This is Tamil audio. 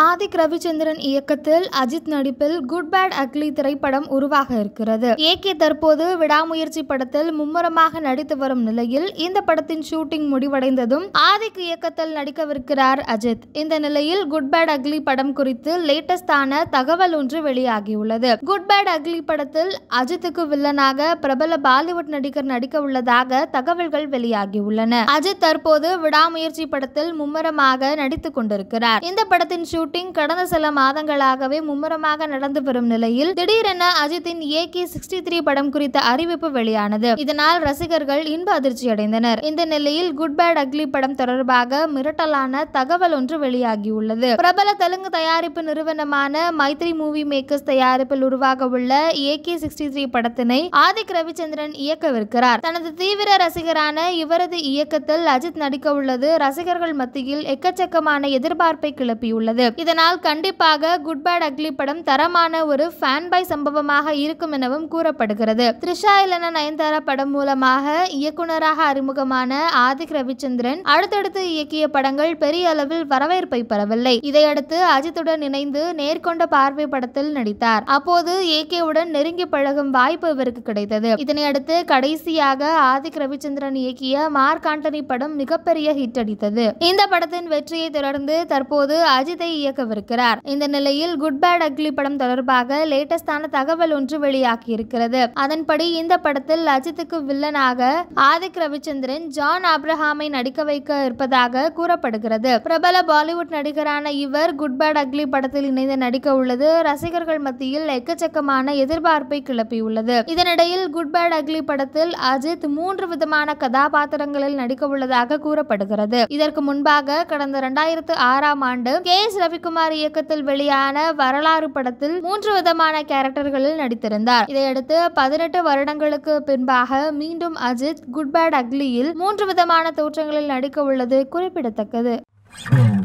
ஆதிக் ரவிச்சந்திரன் இயக்கத்தில் அஜித் நடிப்பில் குட் பேட் அக்லி திரைப்படம் உருவாக இருக்கிறது ஏகே தற்போது விடாமுயற்சி படத்தில் மும்முரமாக நடித்து வரும் நிலையில் இந்த படத்தின் ஷூட்டிங் முடிவடைந்ததும் ஆதிக் இயக்கத்தில் நடிக்கவிருக்கிறார் அஜித் இந்த நிலையில் குட் பேட் அக்லி படம் குறித்து லேட்டஸ்டான தகவல் ஒன்று வெளியாகியுள்ளது குட் பேட் அக்லி படத்தில் அஜித்துக்கு வில்லனாக பிரபல பாலிவுட் நடிகர் நடிக்க உள்ளதாக தகவல்கள் வெளியாகியுள்ளன அஜித் தற்போது விடாமுயற்சி படத்தில் மும்முரமாக நடித்துக் கொண்டிருக்கிறார் இந்த படத்தின் ஷூட்டிங் கடந்த சில மாதங்களாகவே மும்முரமாக நடந்து வரும் நிலையில் திடீரென அஜித்தின் ஏகே சிக்ஸ்டி த்ரீ படம் குறித்த அறிவிப்பு வெளியானது இதனால் ரசிகர்கள் இன்ப அதிர்ச்சி அடைந்தனர் இந்த நிலையில் குட் பேட் அக்லி படம் தொடர்பாக மிரட்டலான தகவல் ஒன்று வெளியாகியுள்ளது பிரபல தெலுங்கு தயாரிப்பு நிறுவனமான மைத்ரி மூவி மேக்கர்ஸ் தயாரிப்பில் உருவாக உள்ள ஏகே சிக்ஸ்டி த்ரீ படத்தினை ஆதிக் ரவிச்சந்திரன் இயக்கவிருக்கிறார் தனது தீவிர ரசிகரான இவரது இயக்கத்தில் அஜித் நடிக்க உள்ளது ரசிகர்கள் மத்தியில் எக்கச்சக்கமான எதிர்பார்ப்பை கிளப்பியுள்ளது இதனால் கண்டிப்பாக குட் பேட் அக்லி படம் தரமான ஒரு ஃபேன் பை சம்பவமாக இருக்கும் எனவும் கூறப்படுகிறது த்ரிஷா இல்லன நயன்தாரா படம் மூலமாக இயக்குனராக அறிமுகமான ஆதிக் ரவிச்சந்திரன் அடுத்தடுத்து இயக்கிய படங்கள் பெரிய அளவில் வரவேற்பை பெறவில்லை இதையடுத்து அஜித்துடன் இணைந்து நேர்கொண்ட பார்வை படத்தில் நடித்தார் அப்போது ஏகேவுடன் நெருங்கி பழகும் வாய்ப்பு இவருக்கு கிடைத்தது இதனையடுத்து கடைசியாக ஆதிக் ரவிச்சந்திரன் இயக்கிய மார்க் ஆண்டனி படம் மிகப்பெரிய ஹிட் அடித்தது இந்த படத்தின் வெற்றியை தொடர்ந்து தற்போது அஜித்தை இயக்கவிருக்கிறார் இந்த நிலையில் குட் பேட் அக்லி படம் தொடர்பாக லேட்டஸ்டான தகவல் ஒன்று வெளியாகி இருக்கிறது அதன்படி இந்த படத்தில் அஜித்துக்கு வில்லனாக ஆதிக் ரவிச்சந்திரன் ஜான் ஆப்ரஹாமை நடிக்க வைக்க இருப்பதாக கூறப்படுகிறது பிரபல பாலிவுட் நடிகரான இவர் குட் பேட் அக்லி படத்தில் இணைந்து நடிக்க உள்ளது ரசிகர்கள் மத்தியில் எக்கச்சக்கமான எதிர்பார்ப்பை கிளப்பியுள்ளது இதனிடையில் குட் பேட் அக்லி படத்தில் அஜித் மூன்று விதமான கதாபாத்திரங்களில் நடிக்க உள்ளதாக கூறப்படுகிறது இதற்கு முன்பாக கடந்த இரண்டாயிரத்து ஆறாம் ஆண்டு கே எஸ் ரவிக்குமார் இயக்கத்தில் வெளியான வரலாறு படத்தில் மூன்று விதமான கேரக்டர்களில் நடித்திருந்தார் இதையடுத்து பதினெட்டு வருடங்களுக்கு பின்பாக மீண்டும் அஜித் குட் பேட் அக்லியில் மூன்று விதமான தோற்றங்களில் நடிக்க உள்ளது குறிப்பிடத்தக்கது